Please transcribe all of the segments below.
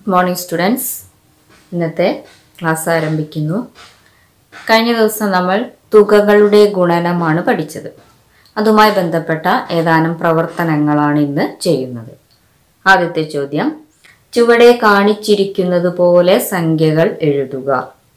good morning students ഇന്നത്തെ class ആരംഭിക്കുന്നു കഴിഞ്ഞ ദിവസം നമ്മൾ തുകകളുടെ ഗുണനമാണ് പഠിച്ചത് അതുമായി ബന്ധപ്പെട്ട ഏതാനും പ്രവർത്തനങ്ങളാണ് ഇന്ന് ചെയ്യുന്നത് ആദ്യത്തെ ചോദ്യം ചുവടെ കാണിച്ചിരിക്കുന്നത് പോലെ സംഖ്യകൾ എഴുതുക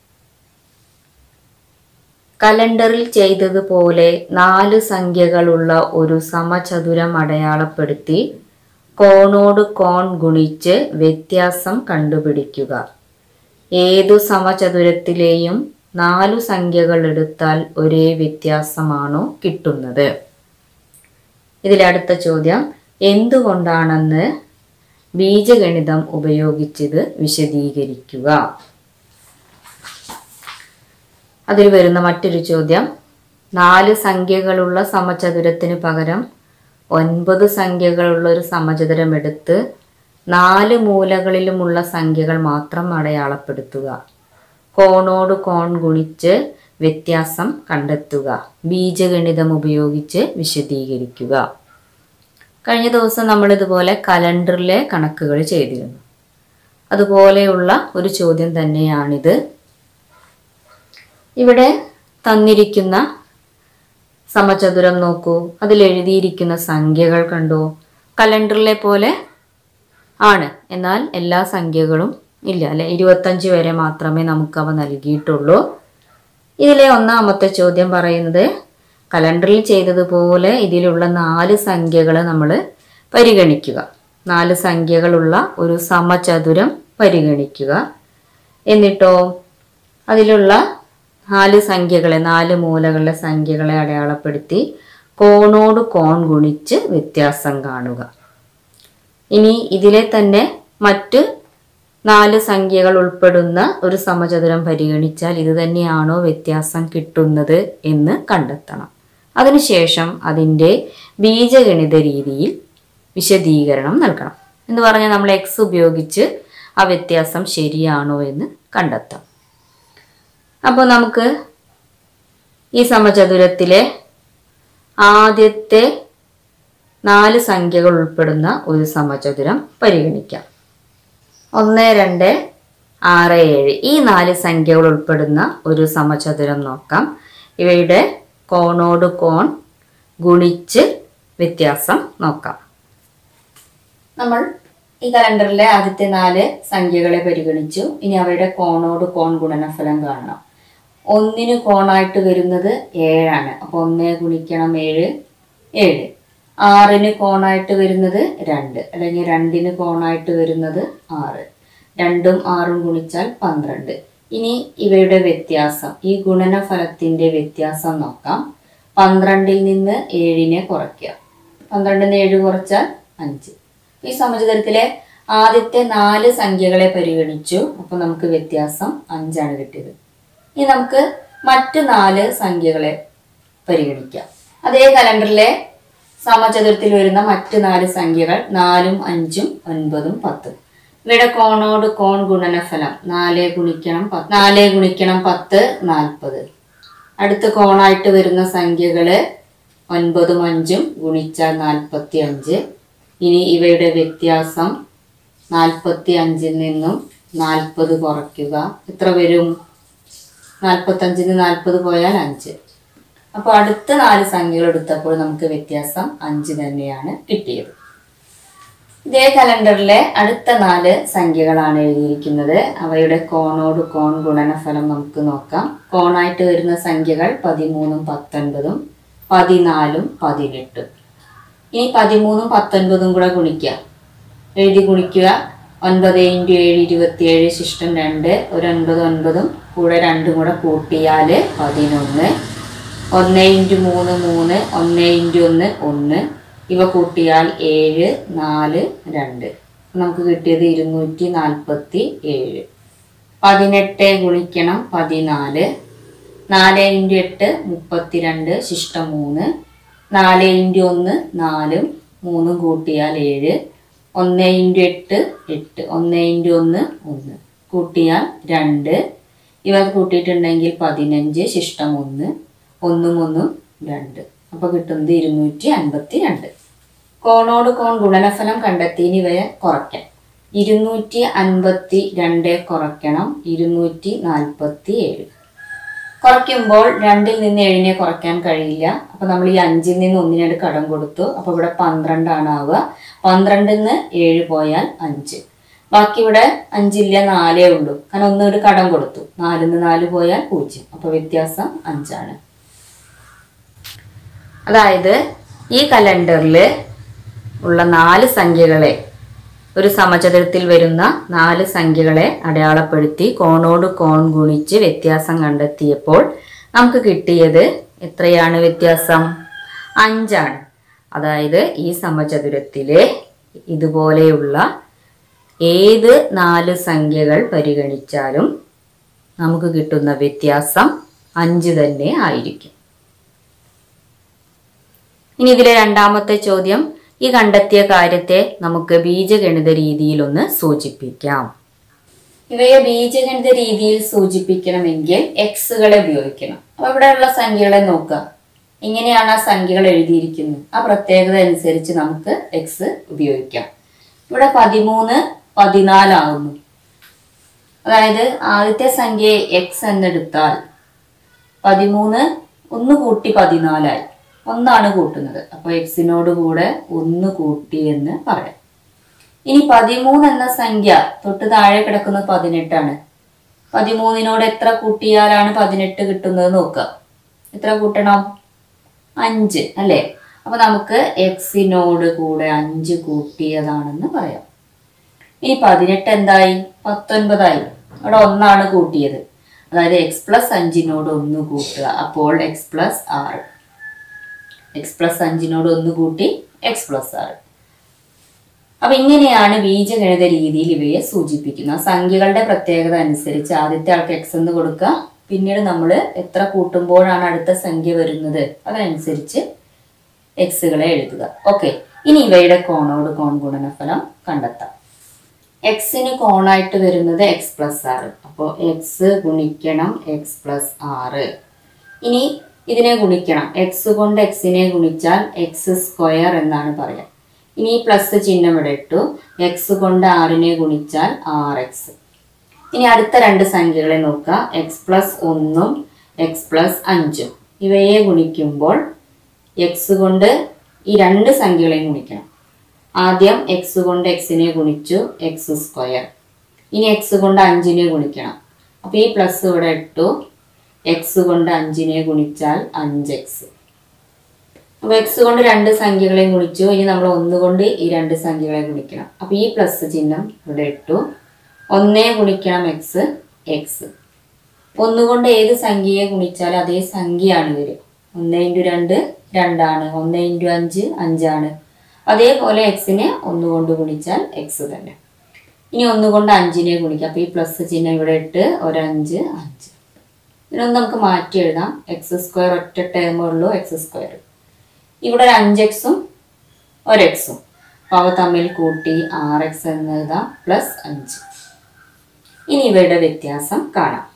കലണ്ടറിൽ ചെയ്തതുപോലെ നാല് സംഖ്യകളുള്ള ഒരു സമചതുരം അടയാളപ്പെടുത്തി കോണോട് കോൺ ഗുണിച്ച് വ്യത്യാസം കണ്ടുപിടിക്കുക ഏതു സമചതുരത്തിലെയും നാലു സംഖ്യകൾ എടുത്താൽ ഒരേ വ്യത്യാസമാണോ കിട്ടുന്നത് ഇതിലെ അടുത്ത ചോദ്യം എന്തുകൊണ്ടാണെന്ന് ബീജഗണിതം ഉപയോഗിച്ചത് വിശദീകരിക്കുക അതിൽ വരുന്ന മറ്റൊരു ചോദ്യം നാല് സംഖ്യകളുള്ള സമചതുരത്തിന് പകരം ഒൻപത് സംഖ്യകളുള്ള ഒരു സമചതുരം എടുത്ത് നാല് മൂലകളിലുമുള്ള സംഖ്യകൾ മാത്രം അടയാളപ്പെടുത്തുക കോണോട് കോൺ ഗുണിച്ച് വ്യത്യാസം കണ്ടെത്തുക ബീജഗണിതം ഉപയോഗിച്ച് വിശദീകരിക്കുക കഴിഞ്ഞ ദിവസം നമ്മൾ ഇതുപോലെ കലണ്ടറിലെ കണക്കുകൾ ചെയ്തിരുന്നു അതുപോലെയുള്ള ഒരു ചോദ്യം തന്നെയാണിത് ഇവിടെ തന്നിരിക്കുന്ന സമചതുരം നോക്കൂ അതിൽ എഴുതിയിരിക്കുന്ന സംഖ്യകൾ കണ്ടോ കലണ്ടറിലെ പോലെ ആണ് എന്നാൽ എല്ലാ സംഖ്യകളും ഇല്ല അല്ലെ ഇരുപത്തഞ്ച് വരെ മാത്രമേ നമുക്ക് അവ നൽകിയിട്ടുള്ളൂ ഇതിലെ ഒന്നാമത്തെ ചോദ്യം പറയുന്നത് കലണ്ടറിൽ ചെയ്തതുപോലെ ഇതിലുള്ള നാല് സംഖ്യകൾ നമ്മൾ പരിഗണിക്കുക നാല് സംഖ്യകളുള്ള ഒരു സമചതുരം പരിഗണിക്കുക എന്നിട്ടോ അതിലുള്ള നാല് സംഖ്യകളെ നാല് മൂലകളുടെ സംഖ്യകളെ അടയാളപ്പെടുത്തി കോണോട് കോൺ ഗുണിച്ച് വ്യത്യാസം കാണുക ഇനി ഇതിലെ തന്നെ മറ്റ് നാല് സംഖ്യകൾ ഉൾപ്പെടുന്ന ഒരു സമചതുരം പരിഗണിച്ചാൽ ഇത് തന്നെയാണോ വ്യത്യാസം കിട്ടുന്നത് എന്ന് കണ്ടെത്തണം അതിനുശേഷം അതിൻ്റെ ബീജഗണിത രീതിയിൽ വിശദീകരണം നൽകണം എന്ന് പറഞ്ഞാൽ നമ്മൾ എക്സ് ഉപയോഗിച്ച് ആ വ്യത്യാസം ശരിയാണോ എന്ന് കണ്ടെത്താം അപ്പോൾ നമുക്ക് ഈ സമചതുരത്തിലെ ആദ്യത്തെ നാല് സംഖ്യകൾ ഉൾപ്പെടുന്ന ഒരു സമചതുരം പരിഗണിക്കാം ഒന്ന് രണ്ട് ആറ് ഏഴ് ഈ നാല് സംഖ്യകൾ ഉൾപ്പെടുന്ന ഒരു സമചതുരം നോക്കാം ഇവയുടെ കോണോട് കോൺ ഗുണിച്ച് വ്യത്യാസം നോക്കാം നമ്മൾ ഈ കലണ്ടറിലെ ആദ്യത്തെ നാല് സംഖ്യകളെ പരിഗണിച്ചു ഇനി അവയുടെ കോണോട് കോൺ ഗുണനഫലം കാണണം ഒന്നിന് കോണായിട്ട് വരുന്നത് ഏഴാണ് അപ്പോൾ ഒന്ന് ഗുണിക്കണം ഏഴ് ഏഴ് ആറിന് കോണായിട്ട് വരുന്നത് രണ്ട് അല്ലെങ്കിൽ രണ്ടിന് കോണായിട്ട് വരുന്നത് ആറ് രണ്ടും ആറും ഗുണിച്ചാൽ പന്ത്രണ്ട് ഇനി ഇവയുടെ വ്യത്യാസം ഈ ഗുണനഫലത്തിന്റെ വ്യത്യാസം നോക്കാം പന്ത്രണ്ടിൽ നിന്ന് ഏഴിനെ കുറയ്ക്കുക പന്ത്രണ്ടിൽ നിന്ന് ഏഴ് കുറച്ചാൽ അഞ്ച് ഈ സമചതുരത്തിലെ ആദ്യത്തെ നാല് സംഖ്യകളെ പരിഗണിച്ചു അപ്പോൾ നമുക്ക് വ്യത്യാസം അഞ്ചാണ് കിട്ടിയത് ഇനി നമുക്ക് മറ്റ് നാല് സംഖ്യകളെ പരിഗണിക്കാം അതേ കലണ്ടറിലെ സമചതുരത്തിൽ വരുന്ന മറ്റ് നാല് സംഖ്യകൾ നാലും അഞ്ചും ഒൻപതും പത്തും ഇവയുടെ കോണോട് കോൺ ഗുണനഫലം നാല് ഗുണിക്കണം പത്ത് നാല് ഗുണിക്കണം പത്ത് നാൽപ്പത് അടുത്ത കോണായിട്ട് വരുന്ന സംഖ്യകള് ഒൻപതും അഞ്ചും ഗുണിച്ചാൽ നാൽപ്പത്തി അഞ്ച് ഇനി ഇവയുടെ വ്യത്യാസം നാൽപ്പത്തി അഞ്ചിൽ നിന്നും നാൽപ്പത് കുറയ്ക്കുക എത്ര വരും നാൽപ്പത്തഞ്ചിന് നാൽപ്പത് പോയാൽ അഞ്ച് അപ്പോൾ അടുത്ത നാല് സംഖ്യകൾ എടുത്തപ്പോൾ നമുക്ക് വ്യത്യാസം അഞ്ച് തന്നെയാണ് കിട്ടിയത് ഇതേ കലണ്ടറിലെ അടുത്ത നാല് സംഖ്യകളാണ് എഴുതിയിരിക്കുന്നത് അവയുടെ കോണോട് കോൺ ഗുണനഫലം നമുക്ക് നോക്കാം കോണായിട്ട് വരുന്ന സംഖ്യകൾ പതിമൂന്നും പത്തൊൻപതും പതിനാലും പതിനെട്ടും ഇനി പതിമൂന്നും പത്തൊൻപതും കൂടെ ഗുണിക്കുക എഴുതി ഗുണിക്കുക ഒൻപത് ഇൻറ്റു ഏഴ് ഇരുപത്തിയേഴ് ശിഷ്ടം രണ്ട് ഒരു ഒൻപത് ഒൻപതും കൂടെ രണ്ടും കൂടെ കൂട്ടിയാൽ പതിനൊന്ന് ഒന്ന് ഇൻറ്റു മൂന്ന് മൂന്ന് ഒന്ന് ഇൻറ്റു ഒന്ന് ഒന്ന് ഇവ കൂട്ടിയാൽ ഏഴ് നാല് രണ്ട് നമുക്ക് കിട്ടിയത് ഇരുന്നൂറ്റി നാൽപ്പത്തി ഏഴ് പതിനെട്ട് ഗുണിക്കണം പതിനാല് നാല് ഇൻറ്റു എട്ട് മുപ്പത്തിരണ്ട് ശിഷ്ടം മൂന്ന് നാല് ഇൻറ്റു ഒന്ന് നാലും മൂന്നും കൂട്ടിയാൽ ഏഴ് ഒന്ന് ഇൻറ്റു എട്ട് എട്ട് ഒന്ന് ഇൻറ്റു ഒന്ന് ഒന്ന് കൂട്ടിയാൽ രണ്ട് ഇവ കൂട്ടിയിട്ടുണ്ടെങ്കിൽ പതിനഞ്ച് ശിഷ്ടം ഒന്ന് ഒന്നും ഒന്നും രണ്ട് അപ്പോൾ കിട്ടുന്നത് ഇരുന്നൂറ്റി അൻപത്തി രണ്ട് കോണോട് കോൺ ഗുണനഫലം കണ്ടെത്തി ഇനി ഇവയെ കുറയ്ക്കാം ഇരുന്നൂറ്റി അൻപത്തി രണ്ട് കുറയ്ക്കണം ഇരുന്നൂറ്റി നാൽപ്പത്തി ഏഴ് കുറയ്ക്കുമ്പോൾ രണ്ടിൽ നിന്ന് ഏഴിനെ കുറയ്ക്കാൻ കഴിയില്ല അപ്പൊ നമ്മൾ ഈ അഞ്ചിൽ നിന്ന് ഒന്നിനോട് കടം കൊടുത്തു അപ്പൊ ഇവിടെ പന്ത്രണ്ടാണ് ആവുക പന്ത്രണ്ടിൽ നിന്ന് ഏഴ് പോയാൽ അഞ്ച് ബാക്കി ഇവിടെ അഞ്ചില്ല നാലേ ഉള്ളൂ കാരണം ഒന്നൊരു കടം കൊടുത്തു നാലിൽ നിന്ന് നാല് പോയാൽ പൂജ്യം അപ്പൊ വ്യത്യാസം അഞ്ചാണ് അതായത് ഈ കലണ്ടറിൽ ഉള്ള നാല് സംഖ്യകളെ ഒരു സമചതുരത്തിൽ വരുന്ന നാല് സംഖ്യകളെ അടയാളപ്പെടുത്തി കോണോട് കോൺ ഗുണിച്ച് വ്യത്യാസം കണ്ടെത്തിയപ്പോൾ നമുക്ക് കിട്ടിയത് എത്രയാണ് വ്യത്യാസം അഞ്ചാണ് അതായത് ഈ സമചതുരത്തിലെ ഇതുപോലെയുള്ള ഏത് നാല് സംഖ്യകൾ പരിഗണിച്ചാലും നമുക്ക് കിട്ടുന്ന വ്യത്യാസം അഞ്ച് തന്നെ ആയിരിക്കും ഇനി ഇതിലെ രണ്ടാമത്തെ ചോദ്യം ഈ കണ്ടെത്തിയ കാര്യത്തെ നമുക്ക് ബീജഗണിത രീതിയിൽ ഒന്ന് സൂചിപ്പിക്കാം ഇവയെ ബീജഗണിത രീതിയിൽ സൂചിപ്പിക്കണമെങ്കിൽ എക്സുകളെ ഉപയോഗിക്കണം അപ്പൊ ഇവിടെയുള്ള സംഖ്യകളെ നോക്കുക ഇങ്ങനെയാണ് ആ സംഖ്യകൾ എഴുതിയിരിക്കുന്നത് ആ പ്രത്യേകത അനുസരിച്ച് നമുക്ക് എക്സ് ഉപയോഗിക്കാം ഇവിടെ പതിമൂന്ന് പതിനാലാവുന്നു അതായത് ആദ്യത്തെ സംഖ്യ എക്സ് എന്നെടുത്താൽ പതിമൂന്ന് ഒന്ന് കൂട്ടി പതിനാലായി ഒന്നാണ് കൂട്ടുന്നത് അപ്പോൾ എക്സിനോട് കൂടെ ഒന്ന് കൂട്ടി എന്ന് പറയാം ഇനി പതിമൂന്ന് എന്ന സംഖ്യ തൊട്ട് താഴെ കിടക്കുന്ന പതിനെട്ടാണ് പതിമൂന്നിനോട് എത്ര കൂട്ടിയാലാണ് പതിനെട്ട് കിട്ടുന്നത് നോക്കുക എത്ര കൂട്ടണം അഞ്ച് അല്ലേ അപ്പൊ നമുക്ക് എക്സിനോട് കൂടെ അഞ്ച് കൂട്ടിയതാണെന്ന് പറയാം ഇനി പതിനെട്ട് എന്തായി പത്തൊൻപതായി അവിടെ ഒന്നാണ് കൂട്ടിയത് അതായത് എക്സ് പ്ലസ് അഞ്ചിനോട് ഒന്ന് കൂട്ടുക അപ്പോൾ എക്സ് പ്ലസ് ആറ് എക്സ് പ്ലസ് അഞ്ചിനോട് ഒന്ന് കൂട്ടി എക്സ് പ്ലസ് ആറ് അപ്പൊ ഇങ്ങനെയാണ് ബീജഗണിത രീതിയിൽ ഇവയെ സൂചിപ്പിക്കുന്നത് സംഖ്യകളുടെ പ്രത്യേകത അനുസരിച്ച് ആദ്യത്തെ ആൾക്ക് എക്സ് എന്ന് കൊടുക്കുക പിന്നീട് നമ്മൾ എത്ര കൂട്ടുമ്പോഴാണ് അടുത്ത സംഖ്യ വരുന്നത് അതനുസരിച്ച് എക്സുകളെ എഴുതുക ഓക്കെ ഇനി ഇവയുടെ കോണോട് കോൺ ഗുണനഫലം കണ്ടെത്താം എക്സിന് കോണായിട്ട് വരുന്നത് എക്സ് പ്ലസ് ആറ് അപ്പോൾ എക്സ് ഗുണിക്കണം എക്സ് പ്ലസ് ആറ് ഇനി ഇതിനെ ഗുണിക്കണം എക്സ് കൊണ്ട് എക്സിനെ ഗുണിച്ചാൽ എക്സ് സ്ക്വയർ എന്നാണ് പറയാം ഇനി ഈ പ്ലസ് ചിഹ്നം ഇവിടെ ഇട്ടു എക്സ് കൊണ്ട് ആറിനെ ഗുണിച്ചാൽ ആർ എക്സ് ഇനി അടുത്ത രണ്ട് സംഖ്യകളെ നോക്കുക എക്സ് പ്ലസ് ഒന്നും എക്സ് പ്ലസ് അഞ്ചും ഇവയെ ഗുണിക്കുമ്പോൾ എക്സ് കൊണ്ട് ഈ രണ്ട് സംഖ്യകളെയും ഗുണിക്കണം ആദ്യം എക്സ് കൊണ്ട് എക്സിനെ ഗുണിച്ചു എക്സ് സ്ക്വയർ ഇനി എക്സ് കൊണ്ട് അഞ്ചിനെ ഗുണിക്കണം അപ്പോൾ ഈ പ്ലസ് ഇവിടെ ഇട്ടു എക്സ് കൊണ്ട് അഞ്ചിനെ ഗുണിച്ചാൽ അഞ്ച് എക്സ് അപ്പോൾ എക്സ് കൊണ്ട് രണ്ട് സംഖ്യകളെയും ഗുണിച്ചു ഇനി നമ്മൾ ഒന്ന് കൊണ്ട് ഈ രണ്ട് സംഖ്യകളെ ഗുണിക്കണം അപ്പോൾ ഈ പ്ലസ് ചിഹ്നം ഇവിടെ ഇട്ടു ഒന്നേ ഗുണിക്കണം എക്സ് എക്സ് ഒന്നുകൊണ്ട് ഏത് സംഖ്യയെ ഗുണിച്ചാലും അതേ സംഖ്യയാണ് വരിക ഒന്ന് ഇൻറ്റു രണ്ട് രണ്ടാണ് ഒന്ന് ഇൻറ്റു അഞ്ച് അഞ്ചാണ് അതേപോലെ എക്സിനെ ഒന്നുകൊണ്ട് ഗുണിച്ചാൽ എക്സ് തന്നെ ഇനി ഒന്നുകൊണ്ട് അഞ്ചിനെ ഗുണിക്കാം അപ്പോൾ ഈ പ്ലസ് ചിഹ്നം ഇവിടെ ഇട്ട് ഒരഞ്ച് അഞ്ച് ഇതിനൊന്ന് നമുക്ക് മാറ്റി എഴുതാം എക്സ് സ്ക്വയർ ഒറ്റ ടേമേ ഉള്ളൂ എക്സ് സ്ക്വയർ ഇവിടെ ഒരു അഞ്ച് എക്സും ഒരു എക്സും അപ്പോൾ അവ തമ്മിൽ കൂട്ടി ആർ എക്സ് എന്ന് എഴുതാം പ്ലസ് അഞ്ച് ഇനി ഇവയുടെ വ്യത്യാസം കാണാം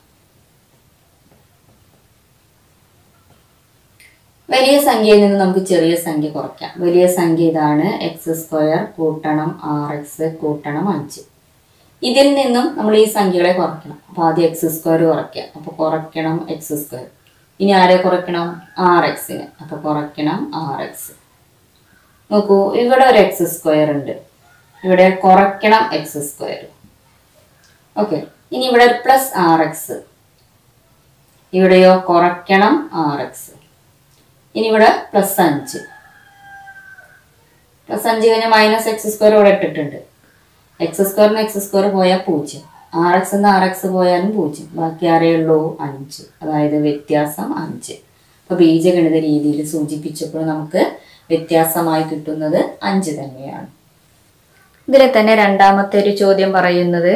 വലിയ സംഖ്യയിൽ നിന്ന് നമുക്ക് ചെറിയ സംഖ്യ കുറയ്ക്കാം വലിയ സംഖ്യ ഇതാണ് എക്സ് സ്ക്വയർ കൂട്ടണം ആർ എക്സ് കൂട്ടണം അഞ്ച് ഇതിൽ നിന്നും നമ്മൾ ഈ സംഖ്യകളെ കുറയ്ക്കണം അപ്പോൾ ആദ്യം എക്സ് സ്ക്വയർ കുറയ്ക്കുക അപ്പോൾ കുറയ്ക്കണം എക്സ് സ്ക്വയർ ഇനി ആരെ കുറയ്ക്കണം ആർ എക്സിന് അപ്പോൾ കുറയ്ക്കണം ആർ എക്സ് നോക്കൂ ഇവിടെ ഒരു എക്സ് സ്ക്വയർ ഉണ്ട് ഇവിടെ കുറയ്ക്കണം എക്സ് സ്ക്വയർ ഓക്കെ ഇനി ഇവിടെ പ്ലസ് ആർ എക്സ് ഇവിടെയോ കുറയ്ക്കണം ആർ എക്സ് ഇനി ഇവിടെ പ്ലസ് അഞ്ച് പ്ലസ് അഞ്ച് കഴിഞ്ഞാൽ മൈനസ് എക്സ് സ്ക്വയർ ഇവിടെ ഇട്ടിട്ടുണ്ട് എക്സ് സ്ക്വയറിന് എക്സ് സ്ക്വയർ പോയാൽ പൂജ്യം ആർ എക്സ് എന്ന് ആർ എക്സ് പോയാലും പൂജ്യം ബാക്കി ആരേ ഉള്ളൂ അഞ്ച് അതായത് വ്യത്യാസം അഞ്ച് അപ്പോൾ ബീജഗണിത രീതിയിൽ സൂചിപ്പിച്ചപ്പോൾ നമുക്ക് വ്യത്യാസമായി കിട്ടുന്നത് അഞ്ച് തന്നെയാണ് ഇതിലെ തന്നെ രണ്ടാമത്തെ ഒരു ചോദ്യം പറയുന്നത്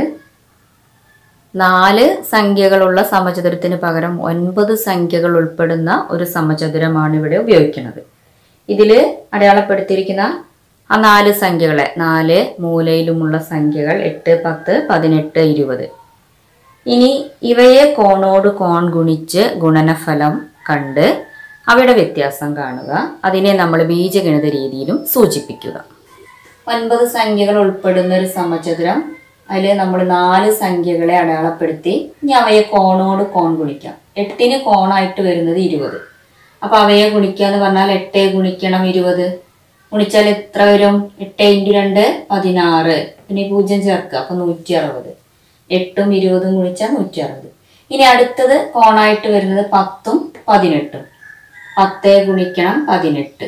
നാല് സംഖ്യകളുള്ള സമചതുരത്തിന് പകരം ഒൻപത് സംഖ്യകൾ ഉൾപ്പെടുന്ന ഒരു സമചതുരമാണ് ഇവിടെ ഉപയോഗിക്കുന്നത് ഇതിൽ അടയാളപ്പെടുത്തിയിരിക്കുന്ന ആ നാല് സംഖ്യകളെ നാല് മൂലയിലുമുള്ള സംഖ്യകൾ എട്ട് പത്ത് പതിനെട്ട് ഇരുപത് ഇനി ഇവയെ കോണോട് കോൺ ഗുണിച്ച് ഗുണനഫലം കണ്ട് അവയുടെ വ്യത്യാസം കാണുക അതിനെ നമ്മൾ ബീജഗണിത രീതിയിലും സൂചിപ്പിക്കുക ഒൻപത് സംഖ്യകൾ ഉൾപ്പെടുന്ന ഒരു സമചതുരം അതിൽ നമ്മൾ നാല് സംഖ്യകളെ അടയാളപ്പെടുത്തി ഇനി അവയെ കോണോട് കോൺ ഗുണിക്കാം എട്ടിന് കോണായിട്ട് വരുന്നത് ഇരുപത് അപ്പൊ അവയെ ഗുണിക്കുക എന്ന് പറഞ്ഞാൽ എട്ട് ഗുണിക്കണം ഇരുപത് ഗുണിച്ചാൽ എത്ര വരും എട്ട് ഇൻറ്റു രണ്ട് പതിനാറ് പിന്നെ ഈ പൂജ്യം ചേർക്കുക അപ്പൊ നൂറ്റി അറുപത് എട്ടും ഇരുപതും ഗുണിച്ചാൽ നൂറ്റി അറുപത് ഇനി അടുത്തത് കോണായിട്ട് വരുന്നത് പത്തും പതിനെട്ടും പത്ത് ഗുണിക്കണം പതിനെട്ട്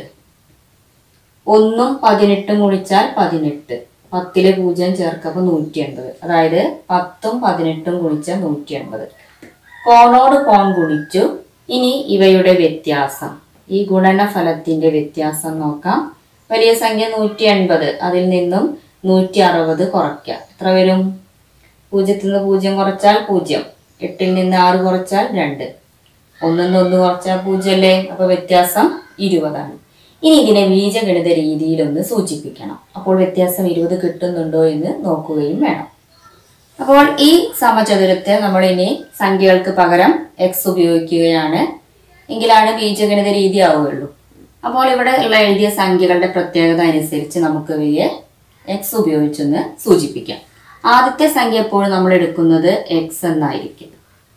ഒന്നും പതിനെട്ടും ഗുണിച്ചാൽ പതിനെട്ട് പത്തിലെ പൂജ്യം ചേർക്കപ്പോൾ നൂറ്റി എൺപത് അതായത് പത്തും പതിനെട്ടും ഗുണിച്ചാൽ നൂറ്റി എൺപത് കോണോട് കോൺ ഗുണിച്ചു ഇനി ഇവയുടെ വ്യത്യാസം ഈ ഗുണനഫലത്തിന്റെ വ്യത്യാസം നോക്കാം വലിയ സംഖ്യ നൂറ്റി എൺപത് അതിൽ നിന്നും നൂറ്റി അറുപത് കുറയ്ക്കുക എത്ര വരും പൂജ്യത്തിൽ നിന്ന് പൂജ്യം കുറച്ചാൽ പൂജ്യം എട്ടിൽ നിന്ന് ആറ് കുറച്ചാൽ രണ്ട് ഒന്നിൽ നിന്ന് ഒന്ന് കുറച്ചാൽ പൂജ്യം അല്ലേ അപ്പൊ വ്യത്യാസം ഇരുപതാണ് ഇനി ഇതിനെ ബീജഗണിത രീതിയിലൊന്ന് സൂചിപ്പിക്കണം അപ്പോൾ വ്യത്യാസം ഇരുപത് കിട്ടുന്നുണ്ടോ എന്ന് നോക്കുകയും വേണം അപ്പോൾ ഈ സമചതുരത്തെ നമ്മൾ ഇനി സംഖ്യകൾക്ക് പകരം എക്സ് ഉപയോഗിക്കുകയാണ് എങ്കിലാണ് ബീജഗണിത രീതി ആവുകയുള്ളൂ അപ്പോൾ ഇവിടെ ഉള്ള എഴുതിയ സംഖ്യകളുടെ പ്രത്യേകത അനുസരിച്ച് നമുക്ക് ഇവയെ എക്സ് ഉപയോഗിച്ചൊന്ന് സൂചിപ്പിക്കാം ആദ്യത്തെ സംഖ്യ എപ്പോഴും നമ്മൾ എടുക്കുന്നത് എക്സ് എന്നായിരിക്കും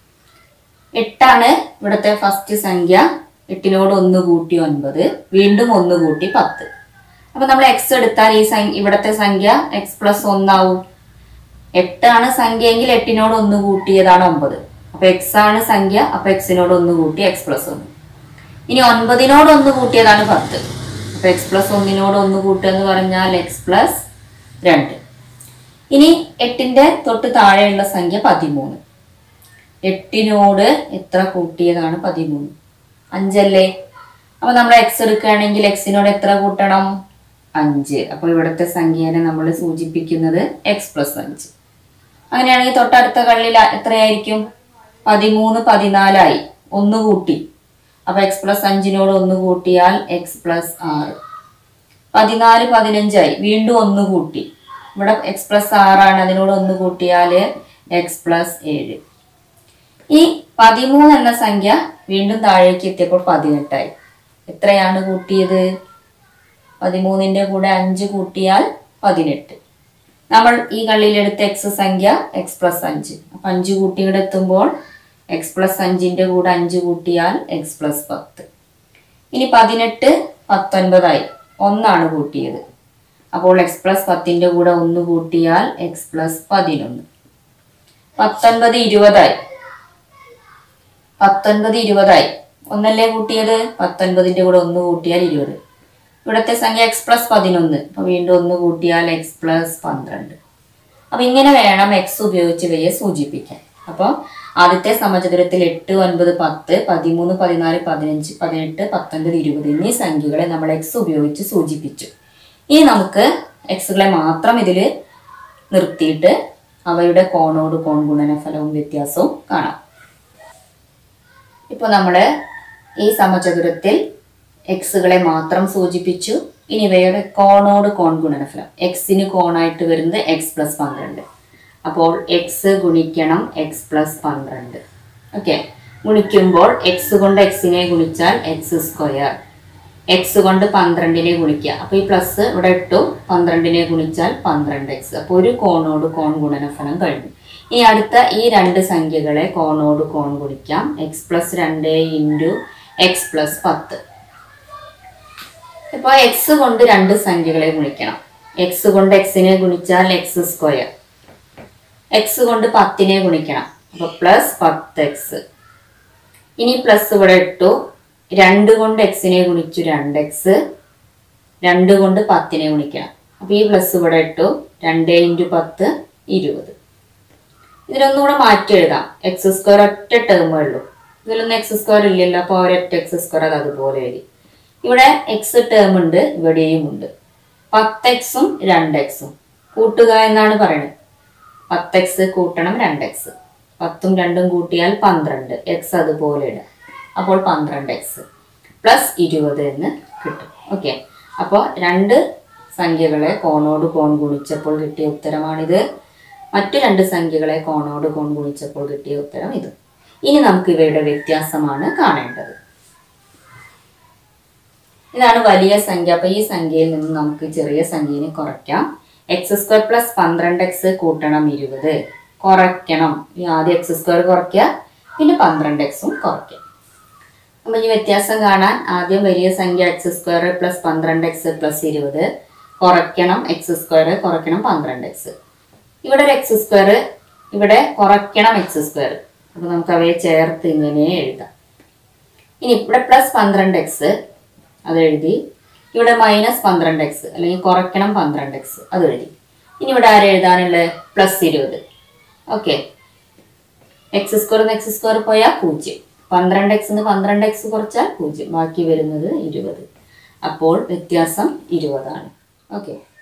എട്ടാണ് ഇവിടുത്തെ ഫസ്റ്റ് സംഖ്യ എട്ടിനോട് ഒന്ന് കൂട്ടി ഒൻപത് വീണ്ടും ഒന്ന് കൂട്ടി പത്ത് അപ്പൊ നമ്മൾ എക്സ് എടുത്താൽ ഈ സംഖ്യ ഇവിടത്തെ സംഖ്യ എക്സ് പ്ലസ് ഒന്നാവും എട്ടാണ് സംഖ്യ എങ്കിൽ എട്ടിനോട് ഒന്ന് കൂട്ടിയതാണ് ഒമ്പത് അപ്പൊ എക്സ് ആണ് സംഖ്യ അപ്പൊ എക്സിനോട് ഒന്ന് കൂട്ടി എക്സ് പ്ലസ് ഒന്ന് ഇനി ഒൻപതിനോട് ഒന്ന് കൂട്ടിയതാണ് പത്ത് അപ്പൊ എക്സ് പ്ലസ് ഒന്നിനോട് ഒന്ന് കൂട്ടുക എന്ന് പറഞ്ഞാൽ എക്സ് പ്ലസ് രണ്ട് ഇനി എട്ടിന്റെ തൊട്ട് താഴെയുള്ള സംഖ്യ പതിമൂന്ന് എട്ടിനോട് എത്ര കൂട്ടിയതാണ് പതിമൂന്ന് അഞ്ചല്ലേ അപ്പൊ നമ്മൾ എക്സ് എടുക്കുകയാണെങ്കിൽ എക്സിനോട് എത്ര കൂട്ടണം അഞ്ച് അപ്പൊ ഇവിടുത്തെ സംഖ്യനെ നമ്മൾ സൂചിപ്പിക്കുന്നത് എക്സ് പ്ലസ് അഞ്ച് അങ്ങനെയാണെങ്കിൽ തൊട്ടടുത്ത കള്ളിൽ എത്രയായിരിക്കും പതിമൂന്ന് പതിനാലായി ഒന്ന് കൂട്ടി അപ്പൊ എക്സ് പ്ലസ് അഞ്ചിനോട് ഒന്ന് കൂട്ടിയാൽ എക്സ് പ്ലസ് ആറ് പതിനാല് പതിനഞ്ചായി വീണ്ടും ഒന്ന് കൂട്ടി ഇവിടെ എക്സ് പ്ലസ് ആറാണ് അതിനോട് ഒന്ന് കൂട്ടിയാല് എക്സ് പ്ലസ് ഏഴ് ഈ പതിമൂന്ന് എന്ന സംഖ്യ വീണ്ടും താഴേക്ക് എത്തിയപ്പോൾ പതിനെട്ടായി എത്രയാണ് കൂട്ടിയത് പതിമൂന്നിന്റെ കൂടെ അഞ്ച് കൂട്ടിയാൽ പതിനെട്ട് നമ്മൾ ഈ കള്ളിയിലെടുത്ത എക്സ് സംഖ്യ എക്സ് പ്ലസ് അഞ്ച് അപ്പൊ അഞ്ച് കൂട്ടി ഇവിടെ എത്തുമ്പോൾ എക്സ് പ്ലസ് അഞ്ചിന്റെ കൂടെ അഞ്ച് കൂട്ടിയാൽ എക്സ് പ്ലസ് പത്ത് ഇനി പതിനെട്ട് പത്തൊൻപതായി ഒന്നാണ് കൂട്ടിയത് അപ്പോൾ എക്സ് പ്ലസ് പത്തിന്റെ കൂടെ ഒന്ന് കൂട്ടിയാൽ എക്സ് പ്ലസ് പതിനൊന്ന് പത്തൊൻപത് ഇരുപതായി പത്തൊൻപത് ഇരുപതായി ഒന്നല്ലേ കൂട്ടിയത് പത്തൊൻപതിന്റെ കൂടെ ഒന്ന് കൂട്ടിയാൽ ഇരുപത് ഇവിടുത്തെ സംഖ്യ എക്സ് പ്ലസ് പതിനൊന്ന് അപ്പൊ വീണ്ടും ഒന്ന് കൂട്ടിയാൽ എക്സ് പ്ലസ് പന്ത്രണ്ട് അപ്പൊ ഇങ്ങനെ വേണം എക്സ് ഉപയോഗിച്ച് ഇവയെ സൂചിപ്പിക്കാൻ അപ്പോൾ ആദ്യത്തെ സമചതുരത്തിൽ എട്ട് ഒൻപത് പത്ത് പതിമൂന്ന് പതിനാല് പതിനഞ്ച് പതിനെട്ട് പത്തൊൻപത് ഇരുപത് എന്നീ സംഖ്യകളെ നമ്മൾ എക്സ് ഉപയോഗിച്ച് സൂചിപ്പിച്ചു ഇനി നമുക്ക് എക്സുകളെ മാത്രം ഇതിൽ നിർത്തിയിട്ട് അവയുടെ കോണോട് കോൺ ഗുണനഫലവും വ്യത്യാസവും കാണാം ഇപ്പോൾ നമ്മൾ ഈ സമചതുരത്തിൽ എക്സുകളെ മാത്രം സൂചിപ്പിച്ചു ഇനി ഇവയുടെ കോണോട് കോൺ ഗുണനഫലം എക്സിന് കോണായിട്ട് വരുന്നത് എക്സ് പ്ലസ് പന്ത്രണ്ട് അപ്പോൾ എക്സ് ഗുണിക്കണം എക്സ് പ്ലസ് പന്ത്രണ്ട് ഓക്കെ ഗുണിക്കുമ്പോൾ എക്സ് കൊണ്ട് എക്സിനെ ഗുണിച്ചാൽ എക്സ് സ്ക്വയർ എക്സ് കൊണ്ട് പന്ത്രണ്ടിനെ ഗുണിക്കുക അപ്പോൾ ഈ പ്ലസ് ഇവിടെ ഇട്ടു പന്ത്രണ്ടിനെ ഗുണിച്ചാൽ പന്ത്രണ്ട് എക്സ് അപ്പോൾ ഒരു കോണോട് കോൺ ഗുണനഫലം കഴിഞ്ഞു ഇനി അടുത്ത ഈ രണ്ട് സംഖ്യകളെ കോണോട് കോൺ ഗുണിക്കാം എക്സ് പ്ലസ് രണ്ട് ഇൻറ്റു എക്സ് പ്ലസ് പത്ത് ഇപ്പോൾ എക്സ് കൊണ്ട് രണ്ട് സംഖ്യകളെ ഗുണിക്കണം എക്സ് കൊണ്ട് എക്സിനെ ഗുണിച്ചാൽ എക്സ് സ്ക്വയർ എക്സ് കൊണ്ട് പത്തിനെ ഗുണിക്കണം അപ്പോൾ പ്ലസ് പത്ത് എക്സ് ഇനി പ്ലസ് ഇവിടെ ഇട്ടു രണ്ട് കൊണ്ട് എക്സിനെ ഗുണിച്ചു രണ്ട് എക്സ് രണ്ട് കൊണ്ട് പത്തിനെ ഗുണിക്കണം അപ്പോൾ ഈ പ്ലസ് ഇവിടെ ഇട്ടു രണ്ട് ഇൻറ്റു പത്ത് ഇരുപത് ഇതിനൊന്നുകൂടെ മാറ്റി എഴുതാം എക്സ് സ്ക്വയർ ഒറ്റ ടേമേ ഉള്ളൂ ഇതിലൊന്നും എക്സ് സ്ക്വയർ ഇല്ലല്ലോ അപ്പോൾ ഒരൊറ്റ എക്സ് സ്ക്വയർ അത് അതുപോലെ എഴുതി ഇവിടെ എക്സ് ടേം ഉണ്ട് ഇവിടെയും ഉണ്ട് പത്ത് എക്സും രണ്ട് എക്സും കൂട്ടുക എന്നാണ് പറയുന്നത് പത്ത് എക്സ് കൂട്ടണം രണ്ട് എക്സ് പത്തും രണ്ടും കൂട്ടിയാൽ പന്ത്രണ്ട് എക്സ് അതുപോലെ ഇടാം അപ്പോൾ പന്ത്രണ്ട് എക്സ് പ്ലസ് ഇരുപത് എന്ന് കിട്ടും ഓക്കെ അപ്പോൾ രണ്ട് സംഖ്യകളെ കോണോട് കോൺ ഗുണിച്ചപ്പോൾ കിട്ടിയ ഉത്തരമാണിത് മറ്റു രണ്ട് സംഖ്യകളെ കോണോട് കോൺ ഗുണിച്ചപ്പോൾ കിട്ടിയ ഉത്തരം ഇത് ഇനി നമുക്ക് ഇവയുടെ വ്യത്യാസമാണ് കാണേണ്ടത് ഇതാണ് വലിയ സംഖ്യ അപ്പൊ ഈ സംഖ്യയിൽ നിന്ന് നമുക്ക് ചെറിയ സംഖ്യനെ കുറയ്ക്കാം എക്സ് സ്ക്വയർ പ്ലസ് പന്ത്രണ്ട് എക്സ് കൂട്ടണം ഇരുപത് കുറയ്ക്കണം ഈ ആദ്യം എക്സ് സ്ക്വയർ കുറയ്ക്കുക പിന്നെ പന്ത്രണ്ട് എക്സും കുറയ്ക്കുക അപ്പം ഈ വ്യത്യാസം കാണാൻ ആദ്യം വലിയ സംഖ്യ എക്സ് സ്ക്വയർ പ്ലസ് പന്ത്രണ്ട് എക്സ് പ്ലസ് ഇരുപത് കുറയ്ക്കണം എക്സ് സ്ക്വയർ കുറയ്ക്കണം പന്ത്രണ്ട് എക്സ് ഇവിടെ ഒരു എക്സ് സ്ക്വയർ ഇവിടെ കുറയ്ക്കണം എക്സ് സ്ക്വയർ അപ്പം നമുക്ക് അവയെ ചേർത്ത് ഇങ്ങനെ എഴുതാം ഇനി ഇവിടെ പ്ലസ് പന്ത്രണ്ട് എക്സ് അത് എഴുതി ഇവിടെ മൈനസ് പന്ത്രണ്ട് എക്സ് അല്ലെങ്കിൽ കുറയ്ക്കണം പന്ത്രണ്ട് എക്സ് അത് എഴുതി ഇനി ഇവിടെ ആരെ എഴുതാനുള്ളത് പ്ലസ് ഇരുപത് okay x square x square പോയാൽ പൂജ്യം പന്ത്രണ്ട് എക്സ് പന്ത്രണ്ട് എക്സ് കുറച്ചാൽ പൂജ്യം ബാക്കി വരുന്നത് ഇരുപത് അപ്പോൾ വ്യത്യാസം ഇരുപതാണ് ഓക്കെ